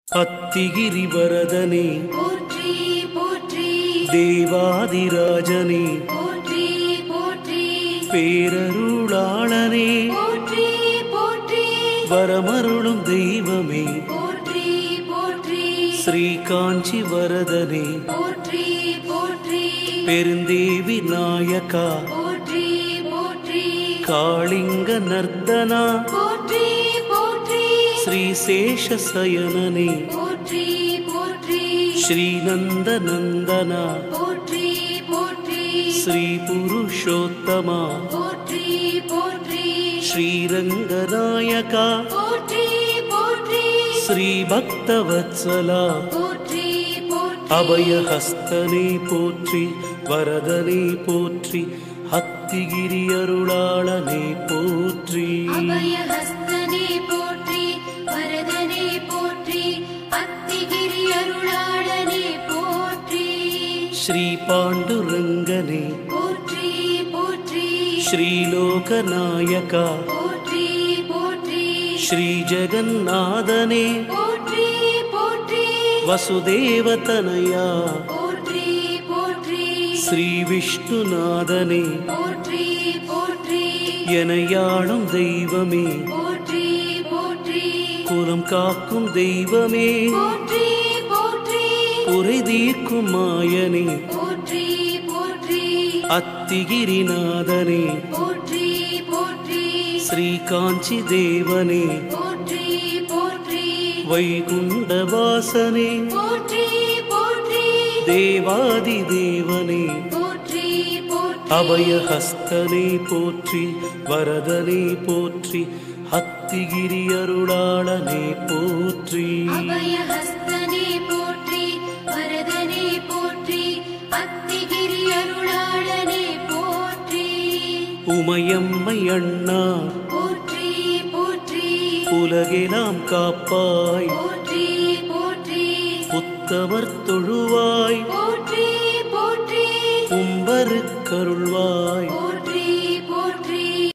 அத்திகிரி வரதனே போற்றி போற்றி தேவாதிராஜனே போற்றி போற்றி பேரருளாளனே போற்றி போற்றி வரமருளும் தெய்வமே போற்றி போற்றி ஸ்ரீ காஞ்சி வரதனே போற்றி போற்றி பெருந்தேவி நாயகா போற்றி போற்றி காளிங்க நர்தனா போற்றி போற்றி ஸ்ரீ சேஷசயனனே போற்றி போற்றி ஸ்ரீநந்த நந்தனா போற்றி போற்றி ஸ்ரீ புருஷோத்தமா போற்றி போற்றி ஸ்ரீரங்கநாயகா போற்றி போற்றி ஸ்ரீ பக்தவத்சலா போற்றி போற்றி அபயஹஸ்தனே போற்றி வரதனே போற்றி அத்திகிரி அருளாளனே போற்றி அபயஹஸ்தனே போற்றி வரதனே போற்றி அத்திகிரி அருளாளனே போற்றி ஸ்ரீ பாண்டுரங்கனே போற்றி போற்றி ஸ்ரீலோகநாயகா போற்றி போற்றி ஸ்ரீ ஜெகநாதனே போற்றி போற்றி வசுதேவதனயா போற்றி போற்றி ஸ்ரீ விஷ்ணுநாதனே போற்றி போற்றி எனையாளும் தெய்வமே போற்றி போற்றி குலம் காக்கும் தெய்வமே போற்றி போற்றி குறை தீர்க்கும் மாயனே போற்றி போற்றி அத்திகிரிநாதனே போற்றி போற்றி ஸ்ரீ காஞ்சி தேவனே போற்றி போற்றி வைகுண்டவாசனே போற்றி போற்றி தேவாதி தேவனே போற்றி போற்றி அபயஹஸ்தனே போற்றி வரதனே போற்றி அத்திகிரி அருளாளனே போற்றி அபயஹஸ்தனே போற்றி வரதனே போற்றி அத்திகிரி அருளாளனே போற்றி உமையம்மை அண்ணா போற்றி போற்றி உலகெலாம் காப்பாய் போற்றி போற்றி புத்தவர் தொழுவார்